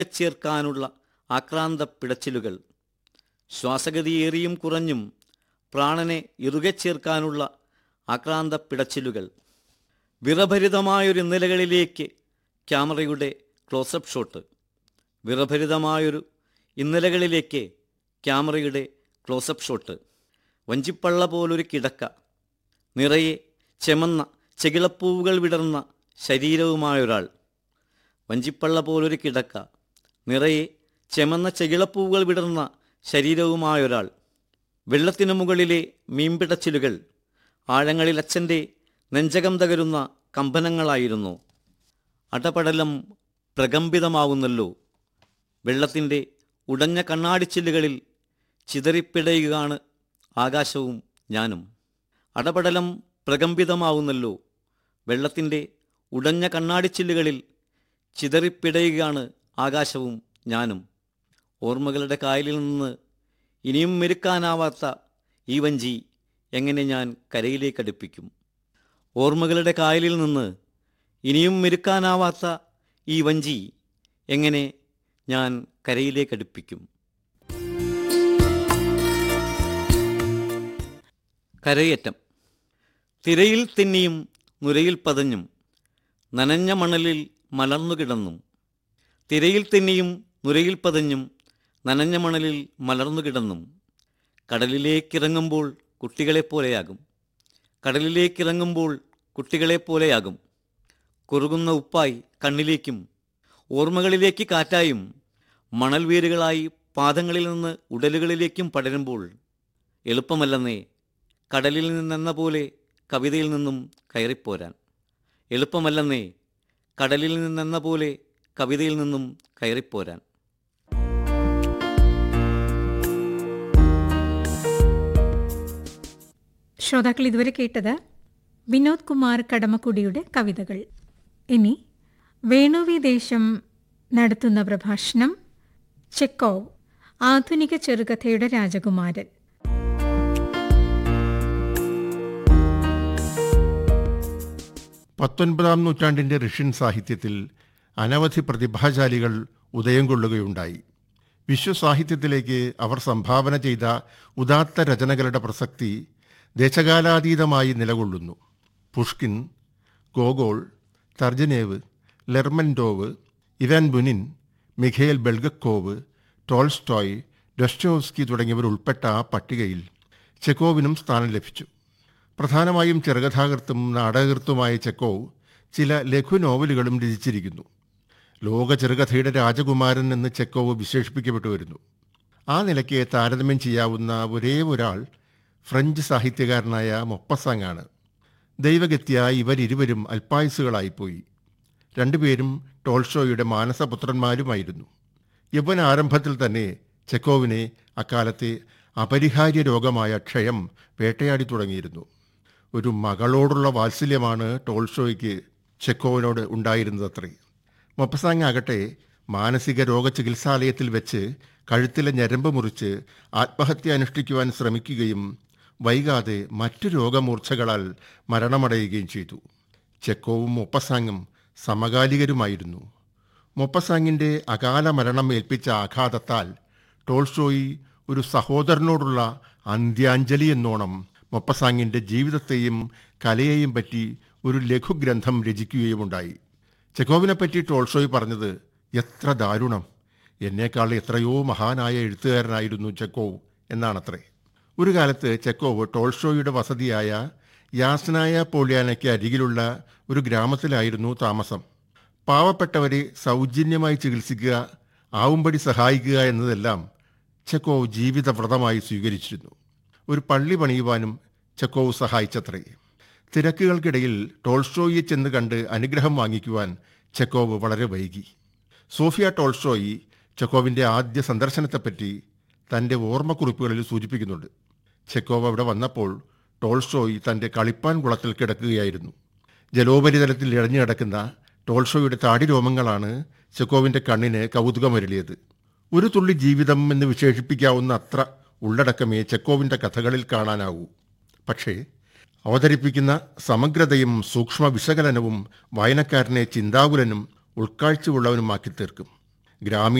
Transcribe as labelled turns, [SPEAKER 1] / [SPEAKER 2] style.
[SPEAKER 1] ചേർക്കാനുള്ള ആക്രാന്ത പിടച്ചിലുകൾ ശ്വാസഗതിയേറിയും കുറഞ്ഞും പ്രാണനെ ഇറുകെ ചേർക്കാനുള്ള ആക്രാന്ത പിടച്ചിലുകൾ വിറഭരിതമായൊരു നിലകളിലേക്ക് ക്യാമറയുടെ ക്ലോസപ്പ് ഷോട്ട് വിറഭരിതമായൊരു ഇന്നലകളിലേക്ക് ക്യാമറയുടെ ക്ലോസപ്പ് ഷോട്ട് വഞ്ചിപ്പള്ള പോലൊരു കിടക്ക നിറയെ ചെമന്ന ചെകിളപ്പൂവുകൾ വിടർന്ന ശരീരവുമായൊരാൾ വഞ്ചിപ്പള്ള പോലൊരു കിടക്ക നിറയെ ചെമന്ന ചെകിളപ്പൂവുകൾ വിടർന്ന ശരീരവുമായൊരാൾ വെള്ളത്തിനു മുകളിലെ മീൻപിടച്ചിലുകൾ ആഴങ്ങളിൽ അച്ഛൻ്റെ നെഞ്ചകം തകരുന്ന കമ്പനങ്ങളായിരുന്നു അടപടലം പ്രകമ്പിതമാവുന്നല്ലോ വെള്ളത്തിൻ്റെ ഉടഞ്ഞ കണ്ണാടിച്ചില്ലുകളിൽ ചിതറിപ്പിടയുകയാണ് ആകാശവും ഞാനും അടപടലം പ്രകമ്പിതമാവുന്നല്ലോ വെള്ളത്തിൻ്റെ ഉടഞ്ഞ കണ്ണാടിച്ചില്ലുകളിൽ ചിതറിപ്പിടയുകയാണ് ആകാശവും ഞാനും ഓർമ്മകളുടെ കായലിൽ നിന്ന് ഇനിയും മെരുക്കാനാവാത്ത ഈ വഞ്ചി എങ്ങനെ ഞാൻ കരയിലേക്ക് അടുപ്പിക്കും ഓർമ്മകളുടെ കായലിൽ നിന്ന് ഇനിയും മെരുക്കാനാവാത്ത ഈ വഞ്ചി എങ്ങനെ ഞാൻ കരയിലേക്ക് അടുപ്പിക്കും കരയേറ്റം തിരയിൽ തിന്നിയും നുരയിൽ പതഞ്ഞും നനഞ്ഞ മണലിൽ മലർന്നു കിടന്നും തിരയിൽ തിന്നിയും നുരയിൽ പതഞ്ഞും നനഞ്ഞ മണലിൽ മലർന്നു കിടന്നും കടലിലേക്കിറങ്ങുമ്പോൾ കുട്ടികളെപ്പോലെയാകും കടലിലേക്കിറങ്ങുമ്പോൾ കുട്ടികളെപ്പോലെയാകും കുറുകുന്ന ഉപ്പായി കണ്ണിലേക്കും ഓർമ്മകളിലേക്ക് കാറ്റായും മണൽ വീരുകളായി പാദങ്ങളിൽ നിന്ന് ഉടലുകളിലേക്കും പടരുമ്പോൾ എളുപ്പമല്ലെന്നേ കടലിൽ നിന്നെന്ന പോലെ കവിതയിൽ നിന്നും കയറിപ്പോരാൻ എളുപ്പമല്ലെന്നേ കടലിൽ നിന്നെന്ന പോലെ കവിതയിൽ നിന്നും കയറിപ്പോരാൻ
[SPEAKER 2] ശ്രോതാക്കൾ ഇതുവരെ കേട്ടത് വിനോദ് കുമാർ കടമക്കുടിയുടെ കവിതകൾ ഇനി വേണുവി ദേശം നടത്തുന്ന പ്രഭാഷണം ചെക്കോവ് ആധുനിക ചെറുകഥയുടെ രാജകുമാരൻ
[SPEAKER 3] പത്തൊൻപതാം നൂറ്റാണ്ടിൻ്റെ റഷ്യൻ സാഹിത്യത്തിൽ അനവധി പ്രതിഭാശാലികൾ ഉദയം കൊള്ളുകയുണ്ടായി വിശ്വസാഹിത്യത്തിലേക്ക് അവർ സംഭാവന ചെയ്ത ഉദാത്ത രചനകളുടെ പ്രസക്തി ദേശകാലാതീതമായി നിലകൊള്ളുന്നു Pushkin Gogol Turgenev Lermontov Ivan Bunin Mikhail Bulgakov Tolstoy Dostoevsky തുടങ്ങിയവർ ഉൾപ്പെട്ട ആ പട്ടികയിൽ ചെക്കോവിനും സ്ഥാനം ലഭിച്ചു പ്രധാനമായും ചെറുകഥാകൃത്തും നാടകകൃത്തുമായ ചെക്കോവ് ചില ലഘു നോവലുകളും രചിച്ചിരിക്കുന്നു ലോക ചെറുകഥയുടെ രാജകുമാരൻ എന്ന് ചെക്കോവ് വിശേഷിപ്പിക്കപ്പെട്ടു വരുന്നു ആ നിലയ്ക്ക് താരതമ്യം ചെയ്യാവുന്ന ഒരേ ഒരാൾ ഫ്രഞ്ച് സാഹിത്യകാരനായ മൊപ്പസാങ്ങാണ് ദൈവഗത്യ ഇവരിരുവരും അൽപായുസുകളായിപ്പോയി രണ്ടുപേരും ടോൾഷോയുടെ മാനസപുത്രന്മാരുമായിരുന്നു യൗവന ആരംഭത്തിൽ തന്നെ ചെക്കോവിനെ അക്കാലത്തെ അപരിഹാര്യ രോഗമായ ക്ഷയം വേട്ടയാടി തുടങ്ങിയിരുന്നു ഒരു മകളോടുള്ള വാത്സല്യമാണ് ടോൾഷോയ്ക്ക് ചെക്കോവിനോട് ഉണ്ടായിരുന്നതത്രേ മൊപ്പസാങ് ആകട്ടെ മാനസിക രോഗ ചികിത്സാലയത്തിൽ വെച്ച് കഴുത്തിലെ ഞരമ്പ് മുറിച്ച് ആത്മഹത്യ അനുഷ്ഠിക്കുവാൻ ശ്രമിക്കുകയും വൈകാതെ മറ്റു രോഗമൂർച്ഛകളാൽ മരണമടയുകയും ചെയ്തു ചെക്കോവും മൊപ്പസാങ്ങും സമകാലികരുമായിരുന്നു മൊപ്പസാങ്ങിൻ്റെ അകാല മരണം ഏൽപ്പിച്ച ആഘാതത്താൽ ടോൾസ്റ്റോയി ഒരു സഹോദരനോടുള്ള അന്ത്യാഞ്ജലി എന്നോണം മൊപ്പസാങ്ങിൻ്റെ ജീവിതത്തെയും കലയെയും പറ്റി ഒരു ലഘുഗ്രന്ഥം രചിക്കുകയുമുണ്ടായി ചെക്കോവിനെപ്പറ്റി ടോൾസ്റ്റോയി പറഞ്ഞത് എത്ര ദാരുണം എന്നേക്കാൾ എത്രയോ മഹാനായ എഴുത്തുകാരനായിരുന്നു ചെക്കോവ് എന്നാണത്രേ ഒരു കാലത്ത് ചെക്കോവ് ടോൾസ്റ്റോയുടെ വസതിയായ യാസ്നായ പോളിയാനയ്ക്ക് അരികിലുള്ള ഒരു ഗ്രാമത്തിലായിരുന്നു താമസം പാവപ്പെട്ടവരെ സൗജന്യമായി ചികിത്സിക്കുക ആവുംപടി സഹായിക്കുക എന്നതെല്ലാം ചെക്കോവ് ജീവിതവ്രതമായി സ്വീകരിച്ചിരുന്നു ഒരു പള്ളി പണിയുവാനും ചെക്കോവ് സഹായിച്ചത്രേ തിരക്കുകൾക്കിടയിൽ ടോൾസ്റ്റോയെ ചെന്ന് കണ്ട് അനുഗ്രഹം വാങ്ങിക്കുവാൻ ചെക്കോവ് വളരെ വൈകി സോഫിയ ടോൾസ്റ്റോയി ചെക്കോവിൻ്റെ ആദ്യ സന്ദർശനത്തെപ്പറ്റി തൻ്റെ ഓർമ്മക്കുറിപ്പുകളിൽ സൂചിപ്പിക്കുന്നുണ്ട് ചെക്കോവ് അവിടെ വന്നപ്പോൾ ടോൾസ്റ്റോയി തൻ്റെ കളിപ്പാൻ കുളത്തിൽ കിടക്കുകയായിരുന്നു ജലോപരിതലത്തിൽ ഇഴഞ്ഞു കിടക്കുന്ന ടോൾസ്റ്റോയുടെ താടിരോമങ്ങളാണ് ചെക്കോവിൻ്റെ കണ്ണിന് കൗതുകമരുളിയത് ഒരു തുള്ളി ജീവിതം എന്ന് വിശേഷിപ്പിക്കാവുന്ന അത്ര ഉള്ളടക്കമേ ചെക്കോവിൻ്റെ കഥകളിൽ കാണാനാവൂ പക്ഷേ അവതരിപ്പിക്കുന്ന സമഗ്രതയും സൂക്ഷ്മ വിശകലനവും വായനക്കാരനെ ചിന്താകുലനും ഉൾക്കാഴ്ചയുള്ളവനുമാക്കി തീർക്കും ഗ്രാമീണ